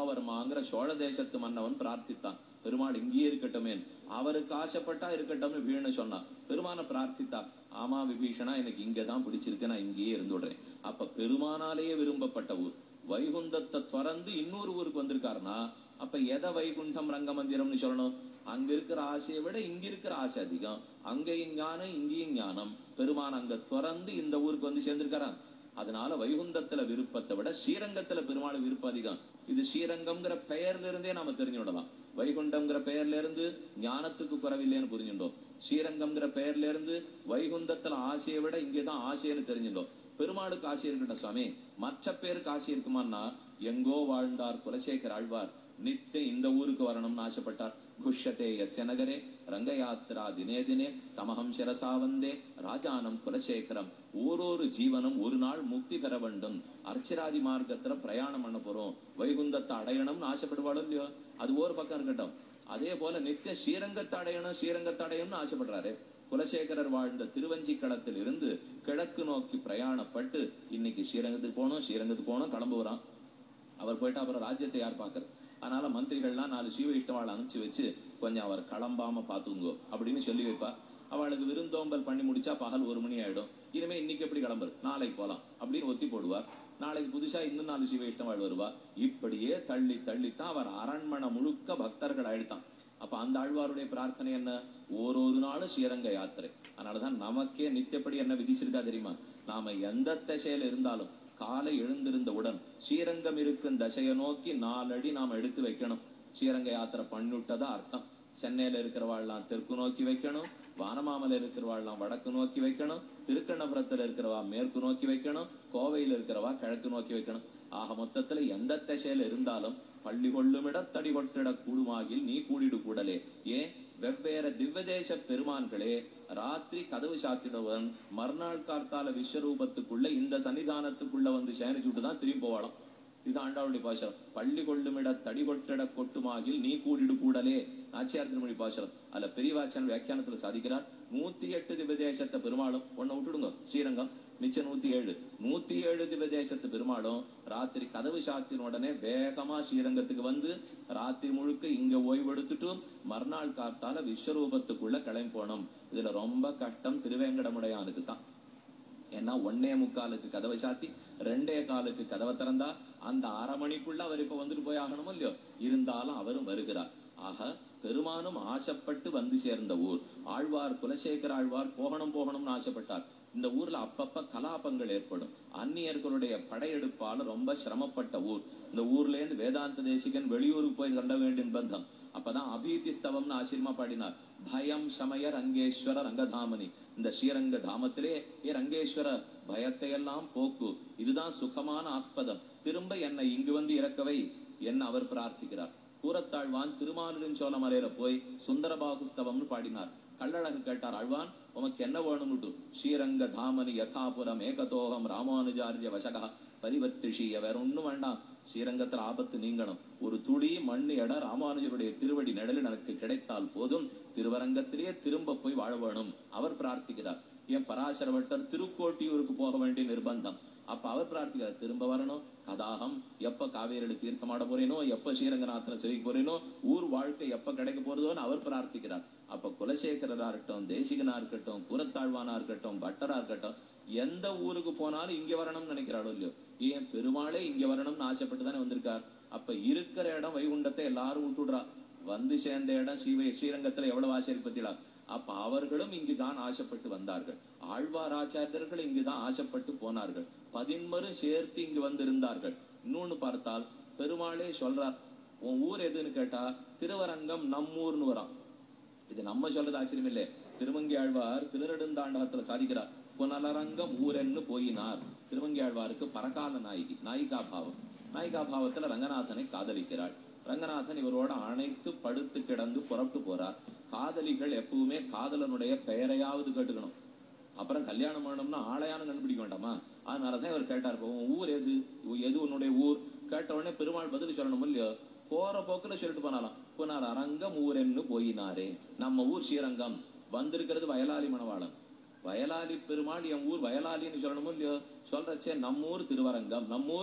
சூரபத்மவர்மாங்கிற சோழ தேசத்து மன்னவன் பிரார்த்தித்தான் பெருமாள் இங்கேயே இருக்கட்டுமே அவருக்கு ஆசைப்பட்டா இருக்கட்டும்னு வீணு சொன்னான் பெருமான பிரார்த்தித்தா ஆமா விபீஷணா எனக்கு இங்கதான் பிடிச்சிருக்கு நான் இங்கேயே இருந்து விடுறேன் அப்ப பெருமானாலேயே விரும்பப்பட்ட ஊர் வைகுந்தத்தை திறந்து இன்னொரு ஊருக்கு வந்திருக்காருன்னா அப்ப எதை வைகுண்டம் ரங்கமந்திரம்னு சொல்லணும் அங்க இருக்கிற ஆசையை விட இங்க இருக்கிற ஆசை அதிகம் அங்கேயும் ஞானம் இங்கேயும் ஞானம் பெருமான் அங்க திறந்து இந்த ஊருக்கு வந்து சேர்ந்திருக்காரா அதனால வைகுந்தத்துல விருப்பத்தை விட ஸ்ரீரங்கத்துல பெருமாள் விருப்பம் அதிகம் இது ஸ்ரீரங்கம்ங்கிற பெயர்ல இருந்தே நாம தெரிஞ்சு விடலாம் வைகுண்டம்ங்கிற பெயர்ல இருந்து ஞானத்துக்கு குறவில்லைன்னு புரிஞ்சுட்டோம் ஸ்ரீரங்கம்ங்கிற பெயர்ல இருந்து வைகுந்தத்துல ஆசையை விட இங்கேதான் ஆசைன்னு தெரிஞ்சுட்டோம் பெருமாளுக்கு ஆசை இருக்கட்டும் சுவாமி மற்ற பேருக்கு ஆசை இருக்குமான்னா எங்கோ வாழ்ந்தார் குலசேகர் ஆழ்வார் நித்திய இந்த ஊருக்கு வரணும்னு ஆசைப்பட்டார் குஷ்யத்தே எஸ்ய நகரே ரங்கயாத்ரா தினே தினே தமகம் சிரசா வந்தே ராஜானம் குலசேகரம் ஓரொரு ஜீவனும் ஒரு நாள் முக்தி பெற வேண்டும் அர்ச்சராதி மார்க்கத்துல பிரயாணம் பண்ண போறோம் வைகுந்தத்தை அடையணும்னு ஆசைப்படுவாளோ இல்லையோ அது ஒரு பக்கம் இருக்கட்டும் அதே போல நித்திய ஸ்ரீரங்கத்தை அடையணும் ஸ்ரீரங்கத்தை அடையணும்னு ஆசைப்படுறாரு குலசேகரர் வாழ்ந்த திருவஞ்சிக்களத்தில் இருந்து கிழக்கு நோக்கி பிரயாணப்பட்டு இன்னைக்கு ஸ்ரீரங்கத்துக்கு போகணும் ஸ்ரீரங்கத்துக்கு போகணும் கிளம்புறான் அவர் போயிட்டு அப்புறம் ராஜ்யத்தை யார் பார்க்கறது அதனால மந்திரிகள்லாம் நாலு சீவ இஷ்டவாள் அனுப்பிச்சு வச்சு கொஞ்சம் அவர் கிளம்பாம பாத்துங்கோ அப்படின்னு சொல்லி வைப்பா அவளுக்கு விருந்தோம்பல் பண்ணி முடிச்சா பகல் ஒரு மணி ஆயிடும் இனிமே இன்னைக்கு எப்படி கிளம்புறது நாளைக்கு போலாம் அப்படின்னு ஒத்தி போடுவார் நாளைக்கு புதுசா இன்னும் நாலு சிவ இஷ்டவாள் வருவா இப்படியே தள்ளி தள்ளித்தான் அவர் அரண்மனை முழுக்க பக்தர்கள் ஆயிடுத்தான் அப்ப அந்த ஆழ்வாருடைய பிரார்த்தனை என்ன ஓரொரு நாளும் ஸ்ரீரங்க யாத்திரை அதனாலதான் நமக்கே நித்தியப்படி என்ன விதிச்சிருக்கா தெரியுமா நாம எந்த திசையில இருந்தாலும் காலை எழுந்திருந்தவுடன் ஸ்ரீரங்கம் இருக்கும் தசையை நோக்கி நாலடி நாம் எடுத்து வைக்கணும் ஸ்ரீரங்க யாத்திரை பண்ணிவிட்டதா அர்த்தம் சென்னையில இருக்கிறவாள்லாம் தெற்கு நோக்கி வைக்கணும் வானமாமல இருக்கிறவாள்லாம் வடக்கு நோக்கி வைக்கணும் திருக்கண்ணபுரத்துல இருக்கிறவா மேற்கு நோக்கி வைக்கணும் கோவையில இருக்கிறவா கிழக்கு நோக்கி வைக்கணும் ஆக மொத்தத்துல எந்த திசையில இருந்தாலும் பள்ளி கொள்ளுமிடத்தடி கொட்டிட கூடுமாகில் நீ கூடிடு கூடலே ஏன் வெவ்வேறு திவ்யதேச பெருமான்களே ராத்திரி கதவு சாத்திடுவன் மறுநாள் கார்த்தால விஸ்வரூபத்துக்குள்ள இந்த சன்னிதானத்துக்குள்ள வந்து சேனிச்சுட்டு தான் திரும்பி போவாளாம் இது ஆண்டாளுடைய பாசுரம் பள்ளி கொள்ளுமிட தடி கொட்டிட கொட்டுமாகில் நீ கூடிடு கூடலே நாச்சியார் திருமணி பாசுரம் அதுல பெரியவாச்சன் வியாக்கியானத்துல சாதிக்கிறார் நூத்தி எட்டு திவ்யதேசத்தை பெருமாளும் ஒன்ன விட்டுடுங்க ஸ்ரீரங்கம் மிச்சம் நூத்தி ஏழு நூத்தி ஏழு திவ்யதேசத்து பெருமாளும் ராத்திரி கதவு சாத்தின உடனே வேகமா ஸ்ரீரங்கத்துக்கு வந்து ராத்திரி முழுக்க இங்க ஓய்வெடுத்துட்டு மறுநாள் காத்தால விஸ்வரூபத்துக்குள்ள கிளம்பி போனோம் இதுல ரொம்ப கஷ்டம் திருவேங்கடமுடையானுக்கு தான் ஏன்னா ஒன்னே முக்காலுக்கு கதவை சாத்தி ரெண்டே காலுக்கு கதவை திறந்தா அந்த அரை மணிக்குள்ள அவர் இப்ப வந்துட்டு போய் ஆகணுமோ இல்லையோ இருந்தாலும் அவரும் வருகிறார் ஆக பெருமானும் ஆசைப்பட்டு வந்து சேர்ந்த ஊர் ஆழ்வார் குலசேகர ஆழ்வார் போகணும் போகணும்னு ஆசைப்பட்டார் இந்த ஊர்ல அப்பப்ப கலாபங்கள் ஏற்படும் அந்நியர்களுடைய படையெடுப்பால ரொம்ப சிரமப்பட்ட ஊர் இந்த ஊர்ல இருந்து வேதாந்த தேசிகன் வெளியூருக்கு போய் கண்ட வேண்டிய நிர்பந்தம் அப்பதான் அபீதி ஸ்தவம்னு ஆச்சரியமா பாடினார் பயம் சமய ரங்கேஸ்வர ரங்கதாமனி இந்த ஸ்ரீரங்க தாமத்திலே ஏ ரங்கேஸ்வர பயத்தை எல்லாம் போக்கு இதுதான் சுகமான ஆஸ்பதம் திரும்ப என்னை இங்கு வந்து இறக்கவை என்ன அவர் பிரார்த்திக்கிறார் கூரத்தாழ்வான் திருமாலின் சோழமலையில போய் சுந்தரபாகுஸ்தவம்னு பாடினார் கள்ளழகு கேட்டார் அழ்வான் உமக்கு என்ன வேணும்னுட்டு ஸ்ரீரங்க தாமனி யதாபுரம் ஏகதோகம் ராமானுஜாரிய வசகா பரிவத்திஷிய வேற ஒண்ணும் வேண்டாம் ஸ்ரீரங்கத்துல ஆபத்து நீங்கணும் ஒரு துளி மண்ணு இட ராமானுஜருடைய திருவடி நிழலில் எனக்கு கிடைத்தால் போதும் திருவரங்கத்திலேயே திரும்ப போய் வாழ வேணும் அவர் பிரார்த்திக்கிறார் ஏன் பராசரவட்டர் திருக்கோட்டியூருக்கு போக வேண்டிய நிர்பந்தம் அப்ப அவர் பிரார்த்திக்கிறார் திரும்ப வரணும் கதாகம் எப்ப காவேரியில தீர்த்தமாட போறேனோ எப்ப ஸ்ரீரங்கநாதனை செவிக்க போறேனோ ஊர் வாழ்க்கை எப்ப கிடைக்க போறதோன்னு அவர் பிரார்த்திக்கிறார் அப்ப குலசேகரரா இருக்கட்டும் தேசிகனா இருக்கட்டும் குரத்தாழ்வானா இருக்கட்டும் பட்டரா இருக்கட்டும் எந்த ஊருக்கு போனாலும் இங்க வரணும்னு நினைக்கிறாளோ இல்லையோ ஏன் பெருமாளே இங்க வரணும்னு ஆசைப்பட்டு தானே வந்திருக்கார் அப்ப இருக்கிற இடம் வைகுண்டத்தை எல்லாரும் விட்டுடுறா வந்து சேர்ந்த இடம் ஸ்ரீவை ஸ்ரீரங்கத்துல எவ்வளவு ஆச்சரியப்பத்திலா அப்ப அவர்களும் இங்குதான் ஆசைப்பட்டு வந்தார்கள் ஆழ்வார் ஆச்சாரியர்கள் இங்குதான் ஆசைப்பட்டு போனார்கள் பதின்மரும் சேர்த்து இங்கு வந்திருந்தார்கள் இன்னொன்னு பார்த்தால் பெருமாளே சொல்றார் உன் ஊர் எதுன்னு கேட்டா திருவரங்கம் நம்மூர்னு வரான் இது நம்ம சொல்றது ஆச்சரியம் இல்லை திருமங்கி ஆழ்வார் திருநெடுந்தாண்டகத்துல சாதிக்கிறார் புனலரங்கம் ஊரென்னு போயினார் திருமங்கி ஆழ்வாருக்கு பரகால நாயகி நாயிகா பாவம் நாயிகா பாவத்துல ரங்கநாதனை காதலிக்கிறாள் ரங்கநாதன் இவரோட அணைத்து படுத்து கிடந்து புறப்பட்டு போறார் காதலிகள் எப்பவுமே காதலனுடைய பெயரையாவது கேட்டுக்கணும் அப்புறம் கல்யாணம் பண்ணணும்னா ஆளையானும் கண்டுபிடிக்க வேண்டாமா அதனாலதான் இவர் கேட்டார் இப்போ உன் ஊர் எது எது உன்னுடைய ஊர் கேட்ட உடனே பெருமாள் பதில் சொல்லணும் இல்லையோ போற போக்குல சொல்லிட்டு போனாலாம் போனார் அரங்கம் ஊரென்னு போயினாரே நம்ம ஊர் ஸ்ரீரங்கம் வந்திருக்கிறது வயலாளி மணவாளன் வயலாளி பெருமாள் என் ஊர் வயலாளின்னு சொல்லணுமோ இல்லையோ சொல்றச்சே நம்ம ஊர் திருவரங்கம் நம்ம ஊர்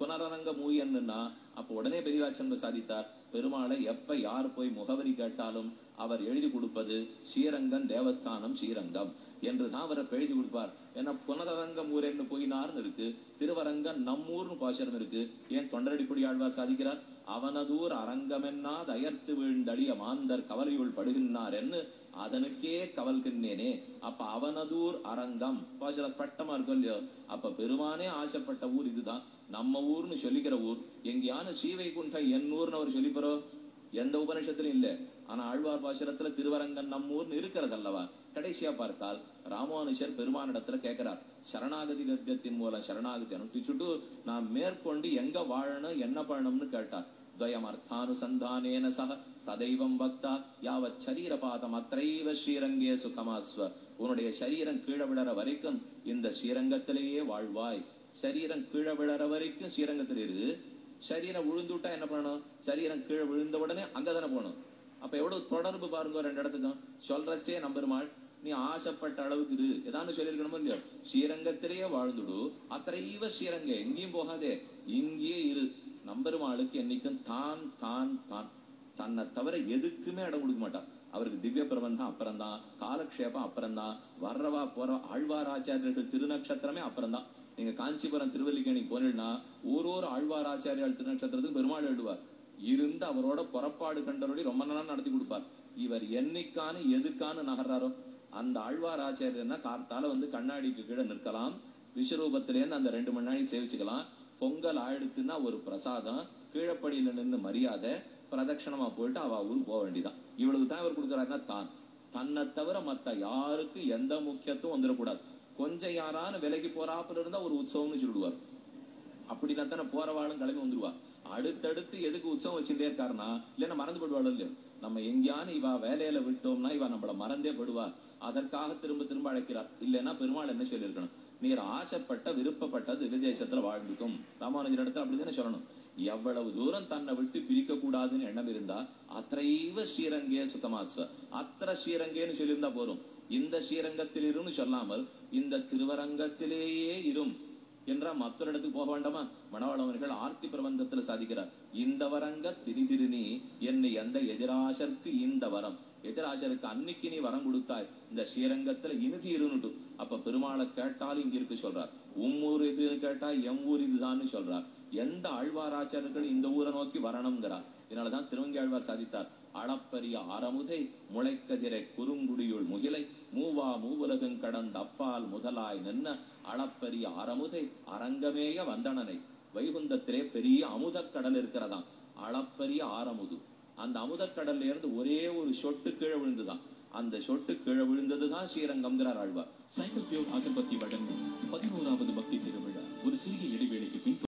புனரரங்க மூயன்னா அப்ப உடனே பெரியவாச்சந்திர சாதித்தார் பெருமாளை எப்ப யார் போய் முகவரி கேட்டாலும் அவர் எழுதி கொடுப்பது ஸ்ரீரங்கம் தேவஸ்தானம் ஸ்ரீரங்கம் என்று தான் அவரை எழுதி கொடுப்பார் ஏன்னா புனரரங்கம் ஊரேன்னு போயினார்னு இருக்கு திருவரங்கம் நம்மூர்னு பாசனம் இருக்கு ஏன் தொண்டரடிப்படி ஆழ்வார் சாதிக்கிறார் அவனதூர் அரங்கமென்னாது அயர்த்து வீழ்ந்தடிய மாந்தர் கவலையுள் படுகின்றார் என்று அதனுக்கே கவல்கின்றேனே அப்ப அவனதூர் அரங்கம் பாசன ஸ்பட்டமா இருக்கும் இல்லையோ அப்ப பெருமானே ஆசைப்பட்ட ஊர் இதுதான் நம்ம ஊர்னு சொல்லிக்கிற ஊர் எங்கேயான ஸ்ரீவைகுண்டம் என் ஊர்னு அவர் சொல்லிப்பறோ எந்த உபனிஷத்திலும் இல்ல ஆனா ஆழ்வார் பாசுரத்துல திருவரங்கன் நம்ம ஊர்னு இருக்கிறது அல்லவா கடைசியா பார்த்தால் ராமானுஷர் பெருமானிடத்துல கேட்கிறார் சரணாகதி கத்தியத்தின் மூலம் சரணாகதி அனுப்பிச்சுட்டு நான் மேற்கொண்டு எங்க வாழணும் என்ன பண்ணணும்னு கேட்டார் துவயமர்த்தானுசந்தானேன சக சதைவம் பக்தா யாவத் சரீரபாதம் அத்தைவ ஸ்ரீரங்கே சுகமாஸ்வ உன்னுடைய சரீரம் கீழே விழற வரைக்கும் இந்த ஸ்ரீரங்கத்திலேயே வாழ்வாய் சரீரம் கீழே விழற வரைக்கும் ஸ்ரீரங்கத்தில் இருக்கு சரீரம் விழுந்துட்டா என்ன பண்ணணும் சரீரம் கீழே விழுந்த உடனே அங்கதானே போகணும் அப்ப எவ்வளவு தொடர்பு பாருங்க ரெண்டு இடத்துக்கும் சொல்றச்சே நம்பெருமாள் நீ ஆசைப்பட்ட அளவுக்கு இது ஏதானு சொல்லியிருக்கணுமோ இல்லையோ ஸ்ரீரங்கத்திலேயே வாழ்ந்துடு அத்தனைவ ஸ்ரீரங்க எங்கேயும் போகாதே இங்கேயே இரு நம்பெருமாளுக்கு என்னைக்கும் தான் தான் தான் தன்னை தவிர எதுக்குமே இடம் கொடுக்க மாட்டான் அவருக்கு திவ்ய பிரபந்தம் அப்புறம்தான் காலக்ஷேபம் அப்புறம்தான் வர்றவா போற ஆழ்வார் ஆச்சாரியர்கள் திருநக்ஷத்திரமே அப்புறம்தான் நீங்க காஞ்சிபுரம் திருவல்லிக்கேணி போனீங்கன்னா ஒரு ஒரு ஆழ்வார் ஆச்சாரியால் திருநக்ஷத்திரத்துக்கு பெருமாள் எழுதுவார் இருந்து அவரோட புறப்பாடு கண்டவரோட ரொம்ப நாளா நடத்தி கொடுப்பார் இவர் என்னைக்கானு எதுக்கானு நகர்றாரோ அந்த ஆழ்வார் ஆச்சாரியர்னா கார்த்தால வந்து கண்ணாடிக்கு கீழே நிற்கலாம் விஸ்வரூபத்திலேருந்து அந்த ரெண்டு மணி நேரம் சேவிச்சுக்கலாம் பொங்கல் ஆயிடுத்துன்னா ஒரு பிரசாதம் கீழப்படியில நின்று மரியாதை பிரதட்சணமா போயிட்டு அவ ஊருக்கு போக வேண்டியதான் இவ்வளவு தான் இவர் கொடுக்குறாருன்னா தான் தன்னை தவிர மத்த யாருக்கும் எந்த முக்கியத்துவம் வந்துடக்கூடாது கொஞ்சம் யாரான விலைக்கு போறாப்புல இருந்தா ஒரு உற்சவம்னு சொல்லிடுவார் அப்படின்னா தானே போறவாளும் கிளம்பி வந்துருவா அடுத்தடுத்து எதுக்கு உற்சவம் வச்சுட்டே இருக்காருன்னா இல்லைன்னா மறந்து போடுவாள் இல்லையோ நம்ம எங்கேயானு இவா வேலையில விட்டோம்னா இவா நம்மள மறந்தே படுவா அதற்காக திரும்ப திரும்ப அழைக்கிறார் இல்லைன்னா பெருமாள் என்ன சொல்லியிருக்கணும் நீர் ஆசைப்பட்ட விருப்பப்பட்ட திவ்யதேசத்துல வாழ்ந்துக்கும் ராமானுஜர் இடத்துல அப்படிதானே சொல்லணும் எவ்வளவு தூரம் தன்னை விட்டு பிரிக்க கூடாதுன்னு எண்ணம் இருந்தா அத்தைவ ஸ்ரீரங்கே சுத்தமாஸ்வ அத்திர ஸ்ரீரங்கேன்னு சொல்லியிருந்தா போதும் இந்த ஸ்ரீரங்கத்தில் இருன்னு சொல்லாமல் இந்த திருவரங்கத்திலேயே இரும் என்றா மற்றொரு இடத்துக்கு போக வேண்டாமா மணவாளவர்கள் ஆர்த்தி பிரபந்தத்துல சாதிக்கிறார் இந்த வரங்க திரிதிருநீ என்னை எந்த எதிராசருக்கு இந்த வரம் எதிராசருக்கு அன்னைக்கு நீ வரம் கொடுத்தாய் இந்த ஸ்ரீரங்கத்துல இனிதி இருந்துட்டு அப்ப பெருமாளை கேட்டாலும் இங்க இருக்கு சொல்றார் உம் ஊர் இதுன்னு கேட்டா எம் ஊர் இதுதான்னு சொல்றார் எந்த ஆழ்வாராச்சாரர்கள் இந்த ஊரை நோக்கி வரணுங்கிறார் இதனாலதான் திருவங்கி ஆழ்வார் சாதித்தார் அளப்பரிய ஆரமுதை முளைக்கதிரை குறுங்குடியுள் முகிலை மூவா மூவுலகம் கடந்த அப்பால் முதலாய் நின்ன அளப்பரிய ஆரமுதை அரங்கமேய வந்தனனை வைகுந்தத்திலே பெரிய அமுதக் கடல் இருக்கிறதாம் அளப்பரிய ஆரமுது அந்த அமுதக்கடல்ல இருந்து ஒரே ஒரு சொட்டு கீழே விழுந்துதான் அந்த சொட்டு கீழே விழுந்ததுதான் ஸ்ரீரங்கம்ங்கிறார் ஆழ்வார் சைக்கிள் பியூர் அகர்பத்தி வழங்கும் பதினோராவது பக்தி திருவிழா ஒரு சிறிய இடைவேளைக்கு பின்